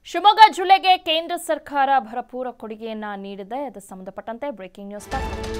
ಶಿವಮೊಗ್ಗ ಜಿಲ್ಲೆಗೆ ಕೇಂದ್ರ ಸರ್ಕಾರ ಭರಪೂರ ಕೊಡುಗೆಯನ್ನ ನೀಡಿದೆ ಅದು ಸಂಬಂಧಪಟ್ಟಂತೆ ಬ್ರೇಕಿಂಗ್ ನ್ಯೂಸ್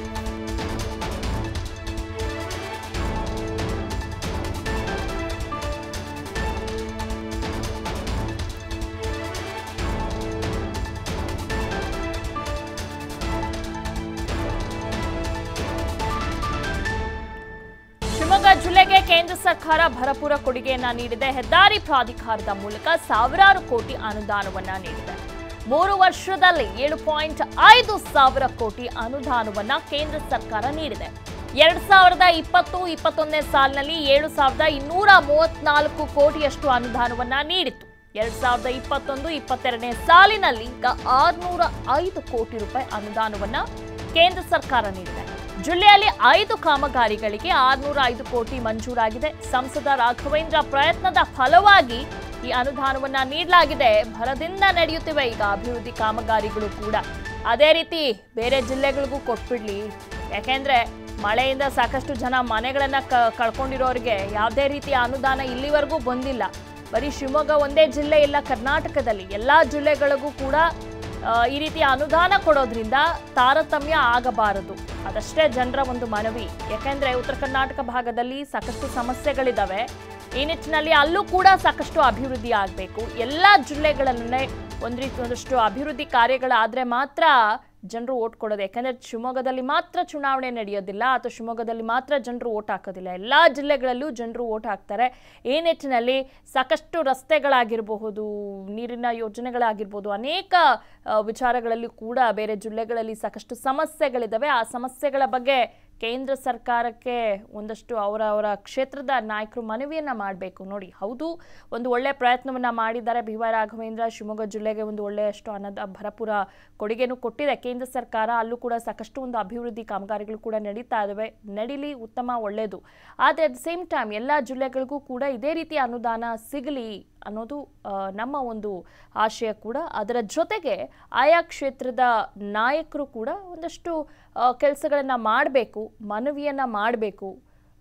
ಶಿವಮೊಗ್ಗ ಜಿಲ್ಲೆಗೆ ಕೇಂದ್ರ ಸರ್ಕಾರ ಭರಪೂರ ಕೊಡುಗೆಯನ್ನ ನೀಡಿದೆ ಹೆದ್ದಾರಿ ಪ್ರಾಧಿಕಾರದ ಮೂಲಕ ಸಾವಿರಾರು ಕೋಟಿ ಅನುದಾನವನ್ನ ನೀಡಿದೆ ಮೂರು ವರ್ಷದಲ್ಲಿ ಏಳು ಪಾಯಿಂಟ್ ಐದು ಸಾವಿರ ಕೋಟಿ ಅನುದಾನವನ್ನ ಕೇಂದ್ರ ಸರ್ಕಾರ ನೀಡಿದೆ ಎರಡ್ ಸಾವಿರದ ಇಪ್ಪತ್ತು ಇಪ್ಪತ್ತೊಂದನೇ ಸಾಲಿನಲ್ಲಿ ಏಳು ಸಾವಿರದ ಇನ್ನೂರ ಮೂವತ್ನಾಲ್ಕು ಕೋಟಿಯಷ್ಟು ಅನುದಾನವನ್ನ ನೀಡಿತ್ತು ಎರಡ್ ಸಾವಿರದ ಇಪ್ಪತ್ತೊಂದು ಇಪ್ಪತ್ತೆರಡನೇ ಸಾಲಿನಲ್ಲಿ ಈಗ ಆರ್ನೂರ ಐದು ಕೋಟಿ ರೂಪಾಯಿ ಅನುದಾನವನ್ನ ಕೇಂದ್ರ ಸರ್ಕಾರ ನೀಡಿದೆ ಜಿಲ್ಲೆಯಲ್ಲಿ ಐದು ಕಾಮಗಾರಿಗಳಿಗೆ ಆರ್ನೂರ ಐದು ಕೋಟಿ ಮಂಜೂರಾಗಿದೆ ಸಂಸದ ರಾಘವೇಂದ್ರ ಪ್ರಯತ್ನದ ಫಲವಾಗಿ ಈ ಅನುದಾನವನ್ನ ನೀಡಲಾಗಿದೆ ಭರದಿಂದ ನಡೆಯುತ್ತಿವೆ ಈಗ ಅಭಿವೃದ್ಧಿ ಕಾಮಗಾರಿಗಳು ಕೂಡ ಅದೇ ರೀತಿ ಬೇರೆ ಜಿಲ್ಲೆಗಳಿಗೂ ಕೊಟ್ಬಿಡ್ಲಿ ಯಾಕೆಂದ್ರೆ ಮಳೆಯಿಂದ ಸಾಕಷ್ಟು ಜನ ಮನೆಗಳನ್ನ ಕ- ಕಳ್ಕೊಂಡಿರೋರಿಗೆ ಯಾವುದೇ ರೀತಿಯ ಅನುದಾನ ಇಲ್ಲಿವರೆಗೂ ಬಂದಿಲ್ಲ ಬರೀ ಶಿವಮೊಗ್ಗ ಒಂದೇ ಜಿಲ್ಲೆ ಇಲ್ಲ ಕರ್ನಾಟಕದಲ್ಲಿ ಎಲ್ಲಾ ಜಿಲ್ಲೆಗಳಿಗೂ ಕೂಡ ಆ, ಈ ರೀತಿಯ ಅನುದಾನ ಕೊಡೋದ್ರಿಂದ ತಾರತಮ್ಯ ಆಗಬಾರದು ಅದಷ್ಟೇ ಜನರ ಒಂದು ಮನವಿ ಯಾಕೆಂದ್ರೆ ಉತ್ತರ ಕರ್ನಾಟಕ ಭಾಗದಲ್ಲಿ ಸಾಕಷ್ಟು ಸಮಸ್ಯೆಗಳಿದಾವೆ ಈ ನಿಟ್ಟಿನಲ್ಲಿ ಅಲ್ಲೂ ಕೂಡ ಸಾಕಷ್ಟು ಅಭಿವೃದ್ಧಿ ಆಗಬೇಕು ಎಲ್ಲ ಜಿಲ್ಲೆಗಳನ್ನೇ ಒಂದು ರೀತಿ ಒಂದಷ್ಟು ಅಭಿವೃದ್ಧಿ ಕಾರ್ಯಗಳಾದ್ರೆ ಮಾತ್ರ ಜನರು ಓಟ್ ಕೊಡೋದು ಯಾಕಂದ್ರೆ ಶಿವಮೊಗ್ಗದಲ್ಲಿ ಮಾತ್ರ ಚುನಾವಣೆ ನಡೆಯೋದಿಲ್ಲ ಅಥವಾ ಶಿವಮೊಗ್ಗದಲ್ಲಿ ಮಾತ್ರ ಜನರು ಓಟ್ ಹಾಕೋದಿಲ್ಲ ಎಲ್ಲ ಜಿಲ್ಲೆಗಳಲ್ಲೂ ಜನರು ಓಟ್ ಹಾಕ್ತಾರೆ ಈ ನಿಟ್ಟಿನಲ್ಲಿ ಸಾಕಷ್ಟು ರಸ್ತೆಗಳಾಗಿರಬಹುದು ನೀರಿನ ಯೋಜನೆಗಳಾಗಿರ್ಬೋದು ಅನೇಕ ಆ, ವಿಚಾರಗಳಲ್ಲಿ ಕೂಡ ಬೇರೆ ಜಿಲ್ಲೆಗಳಲ್ಲಿ ಸಾಕಷ್ಟು ಸಮಸ್ಯೆಗಳಿದ್ದಾವೆ ಆ ಸಮಸ್ಯೆಗಳ ಬಗ್ಗೆ ಕೇಂದ್ರ ಸರ್ಕಾರಕ್ಕೆ ಒಂದಷ್ಟು ಅವರ ಅವರ ಕ್ಷೇತ್ರದ ನಾಯಕರು ಮನವಿಯನ್ನ ಮಾಡಬೇಕು ನೋಡಿ ಹೌದು ಒಂದು ಒಳ್ಳೆ ಪ್ರಯತ್ನವನ್ನ ಮಾಡಿದ್ದಾರೆ ಬಿ ವೈ ರಾಘವೇಂದ್ರ ಶಿವಮೊಗ್ಗ ಜಿಲ್ಲೆಗೆ ಒಂದು ಒಳ್ಳೆಯಷ್ಟು ಅನ್ನದ ಭರಪೂರ ಕೊಡುಗೆನೂ ಕೊಟ್ಟಿದೆ ಕೇಂದ್ರ ಸರ್ಕಾರ ಅಲ್ಲೂ ಕೂಡ ಸಾಕಷ್ಟು ಒಂದು ಅಭಿವೃದ್ಧಿ ಕಾಮಗಾರಿಗಳು ಕೂಡ ನಡೀತಾ ಇದಾವೆ ನಡೀಲಿ ಉತ್ತಮ ಒಳ್ಳೆಯದು ಆದರೆ ಅಟ್ ದ ಸೇಮ್ ಟೈಮ್ ಎಲ್ಲ ಜಿಲ್ಲೆಗಳಿಗೂ ಕೂಡ ಇದೇ ರೀತಿ ಅನುದಾನ ಸಿಗಲಿ ಅನ್ನೋದು ಆ, ನಮ್ಮ ಒಂದು ಆಶಯ ಕೂಡ ಅದರ ಜೊತೆಗೆ ಆಯಾ ಕ್ಷೇತ್ರದ ನಾಯಕರು ಕೂಡ ಒಂದಷ್ಟು ಕೆಲಸಗಳನ್ನು ಮಾಡಬೇಕು ಮನವಿಯನ್ನು ಮಾಡಬೇಕು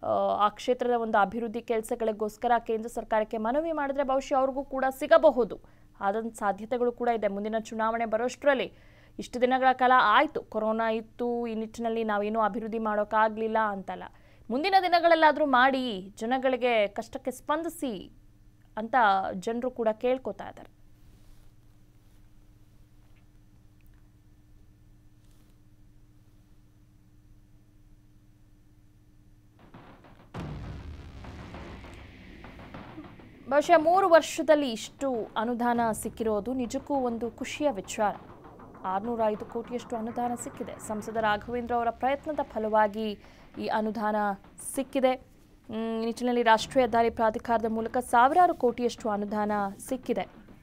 ಆ ಕ್ಷೇತ್ರದ ಒಂದು ಅಭಿವೃದ್ಧಿ ಕೆಲಸಗಳಿಗೋಸ್ಕರ ಕೇಂದ್ರ ಸರ್ಕಾರಕ್ಕೆ ಮನವಿ ಮಾಡಿದ್ರೆ ಬಹುಶಃ ಅವ್ರಿಗೂ ಕೂಡ ಸಿಗಬಹುದು ಆದಂಥ ಸಾಧ್ಯತೆಗಳು ಕೂಡ ಇದೆ ಮುಂದಿನ ಚುನಾವಣೆ ಬರೋಷ್ಟರಲ್ಲಿ ಇಷ್ಟು ದಿನಗಳ ಕಾಲ ಆಯಿತು ಕೊರೋನಾ ಇತ್ತು ಈ ನಿಟ್ಟಿನಲ್ಲಿ ನಾವೇನೂ ಅಭಿವೃದ್ಧಿ ಮಾಡೋಕ್ಕಾಗಲಿಲ್ಲ ಅಂತಲ್ಲ ಮುಂದಿನ ದಿನಗಳಲ್ಲಾದರೂ ಮಾಡಿ ಜನಗಳಿಗೆ ಕಷ್ಟಕ್ಕೆ ಸ್ಪಂದಿಸಿ ಅಂತ ಜನರು ಕೂಡ ಕೇಳ್ಕೊತಾ ಇದ್ದಾರೆ ಬಹುಶಃ ಮೂರು ವರ್ಷದಲ್ಲಿ ಇಷ್ಟು ಅನುದಾನ ಸಿಕ್ಕಿರೋದು ನಿಜಕ್ಕೂ ಒಂದು ಖುಷಿಯ ವಿಚಾರ ಆರುನೂರ ಐದು ಕೋಟಿಯಷ್ಟು ಅನುದಾನ ಸಿಕ್ಕಿದೆ ಸಂಸದ ರಾಘವೇಂದ್ರ ಅವರ ಪ್ರಯತ್ನದ ಫಲವಾಗಿ ಈ ಅನುದಾನ ಸಿಕ್ಕಿದೆ ಮ್, ಈ ನಿಟ್ಟಿನಲ್ಲಿ ರಾಷ್ಟ್ರೀಯ ಹೆದ್ದಾರಿ ಪ್ರಾಧಿಕಾರದ ಮೂಲಕ ಸಾವಿರಾರು ಕೋಟಿಯಷ್ಟು ಅನುದಾನ ಸಿಕ್ಕಿದೆ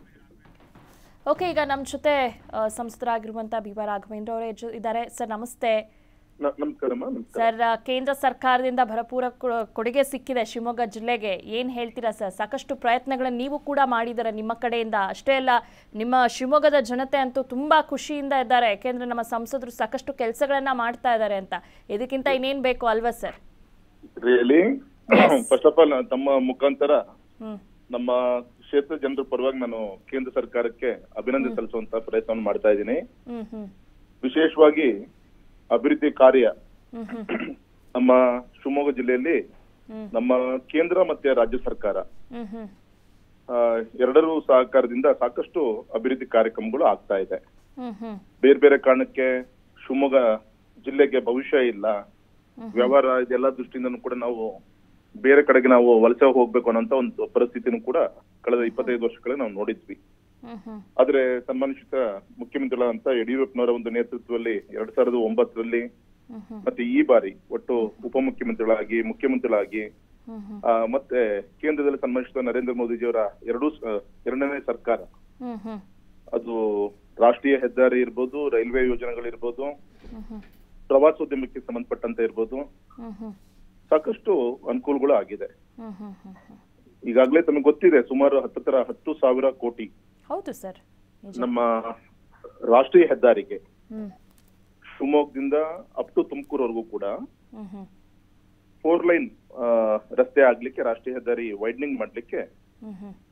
ಓಕೆ ಈಗ ನಮ್ಮ ಜೊತೆ ಆ, ಸಂಸದರಾಗಿರುವಂಥ ಬಿ ವೈ ರಾಘವೇಂದ್ರ ಅವರೇ ಜೊ- ಇದ್ದಾರೆ ಸರ್ ನಮಸ್ತೆ ನ- ನಮಸ್ಕಾರಮ್ಮ ನಮಸ್ಕಾರ ಸರ್ ಆ, ಕೇಂದ್ರ ಸರ್ಕಾರದಿಂದ ಭರಪೂರ ಕೊ- ಕೊಡುಗೆ ಸಿಕ್ಕಿದೆ ಶಿವಮೊಗ್ಗ ಜಿಲ್ಲೆಗೆ ಏನ್ ಹೇಳ್ತೀರಾ ಸರ್ ಸಾಕಷ್ಟು ಪ್ರಯತ್ನಗಳನ್ನ ನೀವು ಕೂಡ ಮಾಡಿದ್ದೀರಾ ನಿಮ್ಮ ಕಡೆಯಿಂದ ಅಷ್ಟೇ ಅಲ್ಲ ನಿಮ್ಮ ಶಿವಮೊಗ್ಗದ ಜನತೆ ಅಂತೂ ತುಂಬಾ ಖುಷಿಯಿಂದ ಇದ್ದಾರೆ ಯಾಕೆಂದ್ರೆ ನಮ್ಮ ಸಂಸದರು ಸಾಕಷ್ಟು ಕೆಲಸಗಳನ್ನ ಮಾಡ್ತಾ ಇದ್ದಾರೆ ಅಂತ ಇದಕ್ಕಿಂತ ಇನ್ನೇನ್ ಬೇಕು ಅಲ್ವಾ sir really first of all ತಮ್ಮ ಮುಖಾಂತರ ಹ್ಮ್ ನಮ್ಮ ಕ್ಷೇತ್ರ ಜನರ ಪರವಾಗಿ ನಾನು ಕೇಂದ್ರ ಸರ್ಕಾರಕ್ಕೆ ಅಭಿನಂದನೆ ಸಲ್ಲಿಸುವಂತ ಪ್ರಯತ್ನವನ್ನು ಮಾಡ್ತಾ ಇದ್ದೀನಿ ಹ್ಮ್ ಹ್ಮ್ ವಿಶೇಷವಾಗಿ ಅಭಿವೃದ್ಧಿ ಕಾರ್ಯ ಹ್ಮ್ ಹ್ಮ್ ನಮ್ಮ ಶಿವಮೊಗ್ಗ ಜಿಲ್ಲೆಯಲ್ಲಿ ಹ್ಮ್ ನಮ್ಮ ಕೇಂದ್ರ ಮತ್ತೆ ರಾಜ್ಯ ಸರ್ಕಾರ ಹ್ಮ್ ಹ್ಮ್ ಆ, ಎರಡರೂ ಸಹಕಾರದಿಂದ ಸಾಕಷ್ಟು ಅಭಿವೃದ್ಧಿ ಕಾರ್ಯಕ್ರಮಗಳು ಆಗ್ತಾ ಇದೆ ಹ್ಮ್ ಹ್ಮ್ ಬೇರೆ ಬೇರೆ ಕಾರಣಕ್ಕೆ ಶಿವಮೊಗ್ಗ ಜಿಲ್ಲೆಗೆ ಭವಿಷ್ಯ ಇಲ್ಲ ವ್ಯವಹಾರ ಇದೆಲ್ಲ ದೃಷ್ಟಿಯಿಂದನೂ ಕೂಡ ನಾವು ಬೇರೆ ಕಡೆಗೆ ನಾವು ವಲಸೆ ಹೋಗ್ಬೇಕು ಅನ್ನೋಂತ ಒಂದು ಪರಿಸ್ಥಿತಿನೂ ಕೂಡ ಕಳೆದ ಇಪ್ಪತ್ತೈದು ವರ್ಷಗಳೇ ನಾವು ನೋಡಿದ್ವಿ ಹ್ಮ್ ಹ್ಮ್ ಆದ್ರೆ ಸನ್ಮಾನಿಸಿದ ಮುಖ್ಯಮಂತ್ರಿಗಳಂತ ಯಡಿಯೂರಪ್ಪನವರ ಒಂದು ನೇತೃತ್ವದಲ್ಲಿ ಎರಡ್ ಸಾವಿರದ ಒಂಬತ್ತರಲ್ಲಿ ಹ್ಮ್ ಹ್ಮ್ ಮತ್ತೆ ಈ ಬಾರಿ ಒಟ್ಟು ಉಪಮುಖ್ಯಮಂತ್ರಿಗಳಾಗಿ ಮುಖ್ಯಮಂತ್ರಿಗಳಾಗಿ ಹ್ಮ್ ಹ್ಮ್ ಆ, ಮತ್ತೆ ಕೇಂದ್ರದಲ್ಲಿ ಸನ್ಮಾನಿಸಿದ ನರೇಂದ್ರ ಮೋದಿಜಿಯವರ ಎರಡೂ ಸ- ಎರಡನೇ ಸರ್ಕಾರ ಹ್ಮ್ ಹ್ಮ್ ಅದು ರಾಷ್ಟ್ರೀಯ ಹೆದ್ದಾರಿ ಇರ್ಬೋದು ರೈಲ್ವೆ ಯೋಜನೆಗಳಿರ್ಬೋದು ಹ್ಮ್ ಹ್ಮ್ ಪ್ರವಾಸೋದ್ಯಮಕ್ಕೆ ಸಂಬಂಧಪಟ್ಟಂತೆ ಇರ್ಬೋದು ಹ್ಮ್ ಹ್ಮ್ ಸಾಕಷ್ಟು ಅನುಕೂಲಗಳು ಆಗಿದೆ ಹ್ಮ್ ಹ್ಮ್ ಹ್ಮ್ ಹ್ಮ್ ಈಗಾಗಲೇ ತಮಗೆ ಗೊತ್ತಿದೆ ಸುಮಾರು ಹತ್ತತ್ರ ಹತ್ತು ಸಾವಿರ ಕೋಟಿ ಹೌದು ಸರ್ ನಿಜ ನಮ್ಮ ರಾಷ್ಟ್ರೀಯ ಹೆದ್ದಾರಿಗೆ ಹ್ಮ್ ಶಿವಮೊಗ್ಗದಿಂದ ಅಪ್ ಟು ತುಮಕೂರ್ವರೆಗೂ ಕೂಡ ಹ್ಮ್ ಹ್ಮ್ ಫೋರ್ ಲೈನ್ ರಸ್ತೆ ಆಗ್ಲಿಕ್ಕೆ ರಾಷ್ಟ್ರೀಯ ಹೆದ್ದಾರಿ ವೈಡ್ನಿಂಗ್ ಮಾಡ್ಲಿಕ್ಕೆ ಹ್ಮ್ ಹ್ಮ್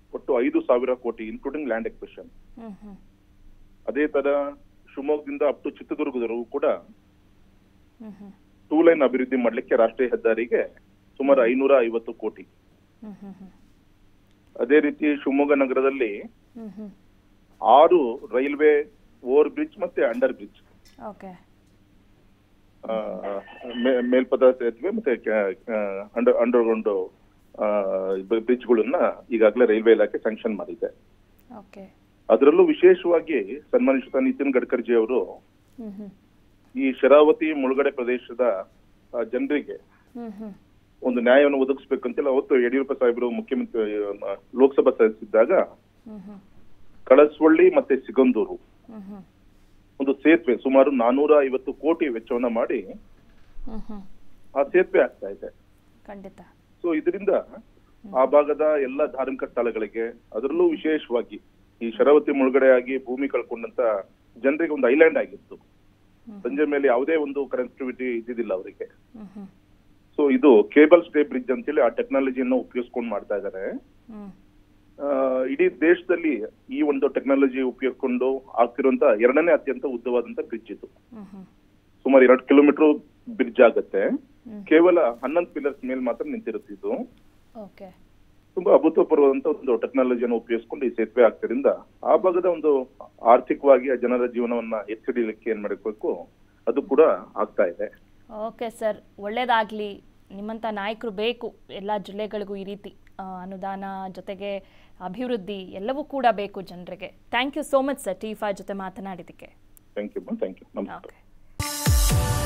ಒಟ್ಟು ಐದು ಸಾವಿರ ಕೋಟಿ including land acquisition hmm hmm ಅದೇ ತರ ಶಿವಮೊಗ್ಗದಿಂದ ಅಪ್ ಟು ಚಿತ್ರದುರ್ಗದವರೆಗೂ ಕೂಡ ಹ್ಮ್ ಹ್ಮ್ ಟೂ ಲೈನ್ ಅಭಿವೃದ್ಧಿ ಮಾಡ್ಲಿಕ್ಕೆ ರಾಷ್ಟ್ರೀಯ ಹೆದ್ದಾರಿಗೆ ಸುಮಾರು ಐನೂರ ಐವತ್ತು ಕೋಟಿ ಹ್ಮ್ ಹ್ಮ್ ಹ್ಮ್ ಅದೇ ರೀತಿ ಶಿವಮೊಗ್ಗ ನಗರದಲ್ಲಿ ಹ್ಮ್ ಹ್ಮ್ ಆರು ರೈಲ್ವೆ ಓವರ್ ಬ್ರಿಡ್ಜ್ ಮತ್ತೆ ಅಂಡರ್ ಬ್ರಿಡ್ಜ್ ಓಕೆ ಮೇಲ್ಪದ ಸೇತುವೆ ಮತ್ತೆ ಅಂಡರ್ ಅಂಡರ್ಗ್ರೌಂಡ್ ಬ್ರಿಡ್ಜ್ಗಳನ್ನ ಈಗಾಗಲೇ ರೈಲ್ವೆ ಇಲಾಖೆ ಸ್ಯಾಂಕ್ಷನ್ ಮಾಡಿದೆ ಓಕೆ ಅದರಲ್ಲೂ ವಿಶೇಷವಾಗಿ ಸನ್ಮಾನಿತ ನಿತಿನ್ ಗಡ್ಕರ್ಜಿ ಅವರು ಹ್ಮ್ ಹ್ಮ್ ಈ ಶರಾವತಿ ಮುಳುಗಡೆ ಪ್ರದೇಶದ ಜನರಿಗೆ ಹ್ಮ್ ಹ್ಮ್ ಒಂದು ನ್ಯಾಯವನ್ನು ಒದಗಿಸ್ಬೇಕಂತೆಲ್ಲ ಅವತ್ತು ಯಡಿಯೂರಪ್ಪ ಸಾಹೇಬರು ಮುಖ್ಯಮಂತ್ರಿ ಆ, ಲೋಕಸಭಾ ಸದಸ್ಯರಿದ್ದಾಗ ಹ್ಮ್ ಹ್ಮ್ ಕಳಸವಳ್ಳಿ ಮತ್ತೆ ಸಿಗಂದೂರು ಹ್ಮ್ ಹ್ಮ್ ಒಂದು ಸೇತುವೆ ಸುಮಾರು ನಾನೂರ ಐವತ್ತು ಕೋಟಿ ವೆಚ್ಚವನ್ನ ಮಾಡಿ ಹ್ಮ್ ಹ್ಮ್ ಆ ಸೇತುವೆ ಆಗ್ತಾ ಇದೆ ಖಂಡಿತ ಸೊ ಇದರಿಂದ ಆ ಭಾಗದ ಎಲ್ಲ ಧಾರ್ಮಿಕ ಸ್ಥಳಗಳಿಗೆ ಅದರಲ್ಲೂ ವಿಶೇಷವಾಗಿ ಈ ಶರಾವತಿ ಮುಳುಗಡೆ ಆಗಿ ಭೂಮಿ ಕಳ್ಕೊಂಡಂತ ಜನರಿಗೆ ಒಂದು ಐಲ್ಯಾಂಡ್ ಆಗಿತ್ತು ಸಂಜೆ ಮೇಲೆ ಯಾವುದೇ ಒಂದು ಕನೆಕ್ಟಿವಿಟಿ ಇದ್ದಿದ್ದಿಲ್ಲ ಅವರಿಗೆ ಹ್ಮ್ ಹ್ಮ್ ಸೊ ಇದು ಕೇಬಲ್ ಸ್ಟೇ ಬ್ರಿಡ್ಜ್ ಅಂತೇಳಿ ಆ ಟೆಕ್ನಾಲಜಿಯನ್ನು ಉಪಯೋಗಿಸ್ಕೊಂಡು ಮಾಡ್ತಾ ಇದ್ದಾರೆ ಹ್ಮ್ ಆ, ಇಡೀ ದೇಶದಲ್ಲಿ ಈ ಒಂದು ಟೆಕ್ನಾಲಜಿ ಉಪಯೋಗಿಸ್ಕೊಂಡು ಆಗ್ತಿರುವಂತ ಎರಡನೇ ಅತ್ಯಂತ ಉದ್ದವಾದಂತ ಬ್ರಿಡ್ಜ್ ಇದು ಹ್ಮ್ ಹ್ಮ್ ಸುಮಾರು ಎರಡು ಕಿಲೋಮೀಟರ್ ಬ್ರಿಡ್ಜ್ ಆಗತ್ತೆ ಹ್ಮ್. ಕೇವಲ ಹನ್ನೊಂದು ಪಿಲ್ಲರ್ಸ್ ಮೇಲೆ ಮಾತ್ರ ನಿಂತಿರುತ್ತೆ ಇದು ಓಕೆ ತುಂಬಾ ಅಭೂತಪೂರ್ವದಂತ ಒಂದು ಟೆಕ್ನಾಲಜಿಯನ್ನು ಉಪಯೋಗಿಸ್ಕೊಂಡು ಈ ಸೇತುವೆ ಆಗ್ತಿರಿಂದ ಆ ಭಾಗದ ಒಂದು ಆರ್ಥಿಕವಾಗಿ ಆ ಜನರ ಜೀವನವನ್ನ ಎತ್ತಿಡಿಲಿಕ್ಕೆ ಏನ್ ಮಾಡಬೇಕು ಅದು ಕೂಡ ಆಗ್ತಾ ಇದೆ ಓಕೆ ಸರ್ ಒಳ್ಳೇದಾಗಲಿ ನಿಮ್ಮಂಥ ನಾಯಕರು ಬೇಕು ಎಲ್ಲ ಜಿಲ್ಲೆಗಳಿಗೂ ಈ ರೀತಿ ಆ, ಅನುದಾನ ಜೊತೆಗೆ ಅಭಿವೃದ್ಧಿ ಎಲ್ಲವೂ ಕೂಡ ಬೇಕು ಜನರಿಗೆ thank you so much sir ಟಿ ಫೈ ಜೊತೆ ಮಾತನಾಡಿದ್ದಕ್ಕೆ ಥ್ಯಾಂಕ್ ಯು ಥ್ಯಾಂಕ್ ಯು ನಮಸ್ಕಾರ ಓಕೆ